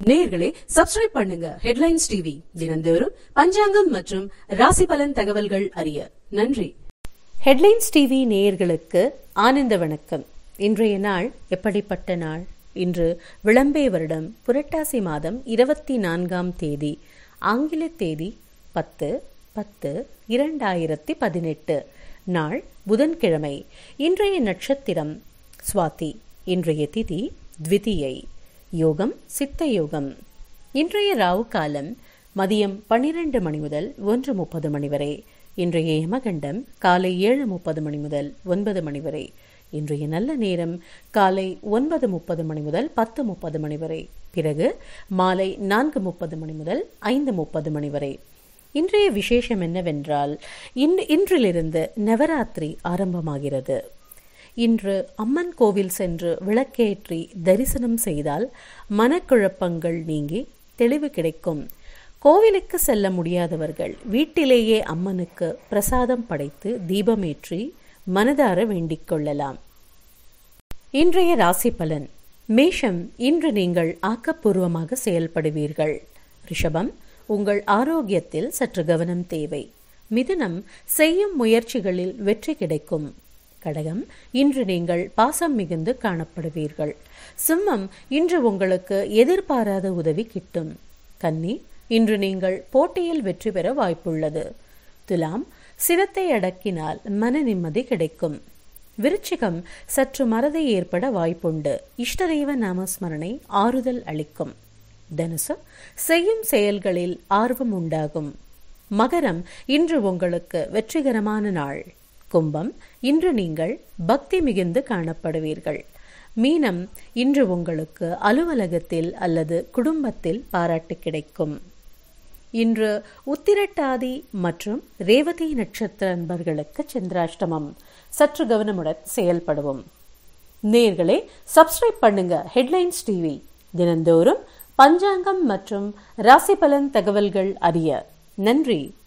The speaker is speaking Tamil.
நேயர்களே சப்ஸ்கிரைப் பண்ணுங்க ஹெட்லைன்ஸ் டிவி தினந்தோறும் பஞ்சாங்கம் மற்றும் ராசி பலன் தகவல்கள் அறிய நன்றி ஹெட்லைன்ஸ் டிவி நேயர்களுக்கு ஆனந்த வணக்கம் இன்றைய நாள் எப்படிப்பட்ட நாள் இன்று விளம்பே வருடம் புரட்டாசி மாதம் இருபத்தி நான்காம் தேதி ஆங்கில தேதி பத்து பத்து இரண்டாயிரத்தி பதினெட்டு நாள் புதன்கிழமை இன்றைய நட்சத்திரம் சுவாதி இன்றைய திதி த்விதியை யோகம் சித்த யோகம் இன்றைய ராவு காலம் மதியம் பன்னிரண்டு மணி முதல் ஒன்று முப்பது மணி வரை இன்றைய யமகண்டம் காலை ஏழு முப்பது மணி முதல் ஒன்பது மணி வரை இன்றைய நல்ல நேரம் காலை ஒன்பது முப்பது மணி முதல் பத்து முப்பது மணி வரை பிறகு மாலை நான்கு முப்பது மணி முதல் ஐந்து முப்பது மணி வரை இன்றைய விசேஷம் என்னவென்றால் இன் இன்றிலிருந்து நவராத்திரி ஆரம்பமாகிறது இன்று அம்மன் கோவில் சென்று விளக்கேற்றி தரிசனம் செய்தால் மனக்குழப்பங்கள் நீங்கி தெளிவு கிடைக்கும் கோவிலுக்கு செல்ல முடியாதவர்கள் வீட்டிலேயே அம்மனுக்கு பிரசாதம் படைத்து தீபமேற்றி மனதார வேண்டிக் கொள்ளலாம் இன்றைய ராசி பலன் மேஷம் இன்று நீங்கள் ஆக்கப்பூர்வமாக செயல்படுவீர்கள் ரிஷபம் உங்கள் ஆரோக்கியத்தில் சற்று கவனம் தேவை மிதுனம் செய்யும் முயற்சிகளில் வெற்றி கிடைக்கும் கடகம் இன்று நீங்கள் பாசம் மிகுந்து காணப்படுவீர்கள் சிம்மம் இன்று உங்களுக்கு எதிர்பாராத உதவி கிட்டும் கன்னி இன்று நீங்கள் போட்டியில் வெற்றி பெற வாய்ப்புள்ளது துலாம் சினத்தை அடக்கினால் மன நிம்மதி கிடைக்கும் விருச்சிகம் சற்று மறதி ஏற்பட வாய்ப்புண்டு இஷ்டதெய்வ நாமஸ்மரணை ஆறுதல் அளிக்கும் தனுசு செய்யும் செயல்களில் ஆர்வம் உண்டாகும் மகரம் இன்று உங்களுக்கு வெற்றிகரமான நாள் கும்பம் இன்று நீங்கள் பக்தி மிகுந்து காணப்படுவீர்கள் மீனம் இன்று உங்களுக்கு அலுவலகத்தில் அல்லது குடும்பத்தில் பாராட்டு கிடைக்கும் இன்று உத்திரட்டாதி மற்றும் ரேவதி நட்சத்திர நண்பர்களுக்கு சந்திராஷ்டமம் சற்று கவனமுடன் செயல்படுவோம் நேர்களே சப்ஸ்கிரைப் பண்ணுங்க ஹெட்லைன்ஸ் டிவி தினந்தோறும் பஞ்சாங்கம் மற்றும் ராசி பலன் தகவல்கள் அறிய நன்றி